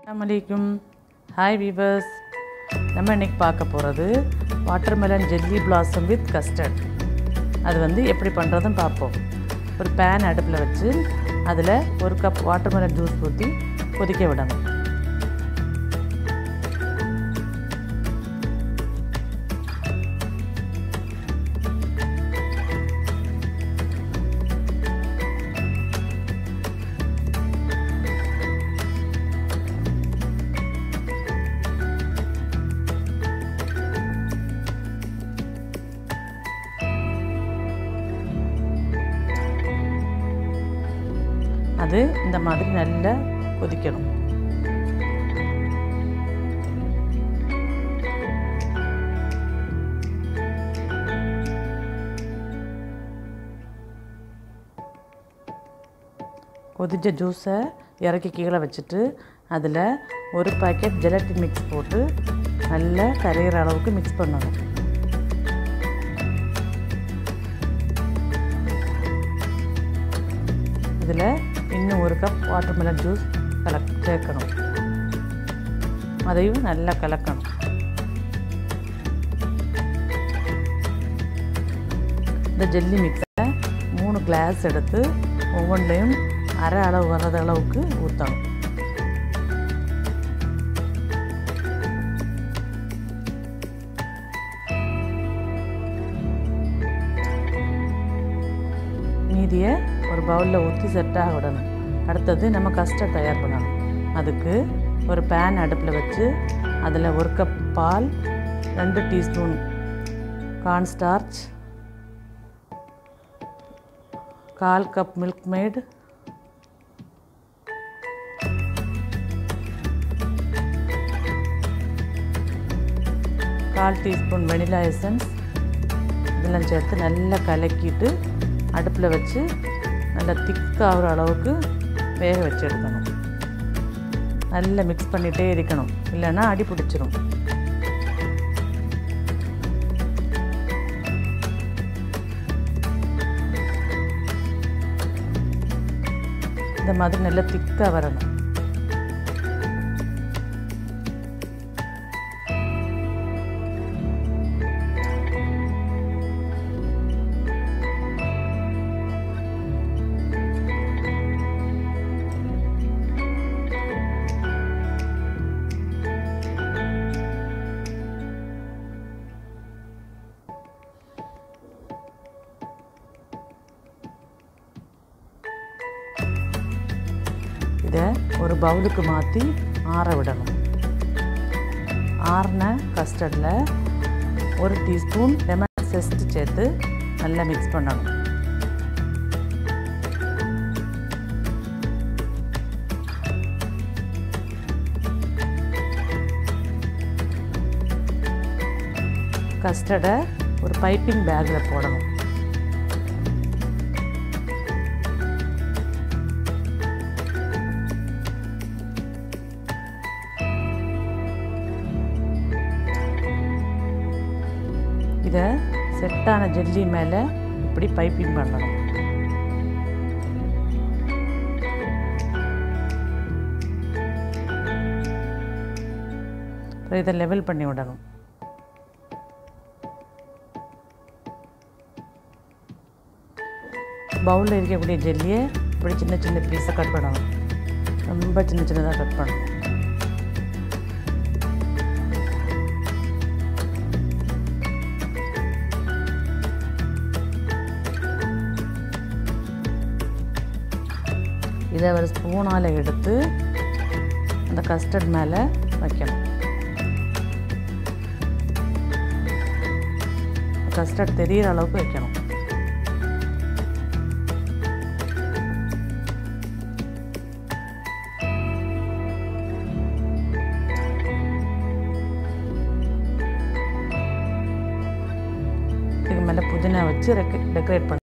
அஸ்ஸலாமலைக்கும் hi viewers நம்ம இன்னைக்கு பார்க்க போகிறது watermelon jelly blossom with custard அது வந்து எப்படி பண்ணுறதுன்னு பார்ப்போம் ஒரு பேன் அடுப்பில் வச்சு அதில் ஒரு கப் வாட்டர்மெலன் ஜூஸ் ஊற்றி கொதிக்க விடணும் அது இந்த மாதிரி நல்லா கொதிக்கணும் கொதிச்ச ஜூஸை இறக்கி கீழே வச்சுட்டு அதில் ஒரு பாக்கெட் ஜெலட்டின் மிக்ஸ் போட்டு நல்லா கரையிற அளவுக்கு மிக்ஸ் பண்ணணும் இதில் இன்னும் ஒரு கப் வாட்டர்மெலன் ஜூஸ் கலக் சேர்க்கணும் அதையும் நல்லா கலக்கணும் இந்த ஜெல்லி மிக்ஸை மூணு கிளாஸ் எடுத்து ஒவ்வொன்றையும் அரை அளவு வர்றது அளவுக்கு ஊற்றணும் மீதியை ஒரு பவுலில் ஊற்றி செட்டாக விடணும் அடுத்தது நம்ம கஸ்டர்ட் தயார் பண்ணணும் அதுக்கு ஒரு பேன் அடுப்பில் வச்சு அதில் ஒரு கப் பால் ரெண்டு டீஸ்பூன் கார்ன்ஸ்டார்ச் கால் கப் மில்க் மேட் கால் டீஸ்பூன் வெனிலா எசன்ஸ் இதெல்லாம் சேர்த்து நல்லா கலக்கிட்டு அடுப்பில் வச்சு நல்லா திக்காகிற அளவுக்கு வேக வச்சு எடுக்கணும் நல்லா மிக்ஸ் பண்ணிகிட்டே இருக்கணும் இல்லைன்னா அடி பிடிச்சிரும் இந்த மாதிரி நல்லா திக்காக வரணும் இதை ஒரு பவுலுக்கு மாற்றி ஆற விடணும் ஆறின கஸ்டர்டில் ஒரு டீஸ்பூன் லெமன் செஸ்ட் சேர்த்து நல்லா மிக்ஸ் பண்ணணும் கஸ்டர்டை ஒரு பைப்பிங் பேக்கில் போடணும் இதை செட்டான ஜெல்லி மேலே இப்படி பைப்பிங் பண்ணணும் அப்புறம் இதை லெவல் பண்ணி விடணும் பவுலில் இருக்கக்கூடிய ஜெல்லியை இப்படி சின்ன சின்ன பீஸாக கட் பண்ணணும் ரொம்ப சின்ன சின்னதாக கட் பண்ணணும் இதை ஒரு ஸ்பூனால் எடுத்து அந்த கஸ்டர்ட் மேலே வைக்கணும் கஸ்டர்ட் தெரிகிற அளவுக்கு வைக்கணும் இதுக்கு மேலே புதினா வச்சு டெக்கரேட் பண்ண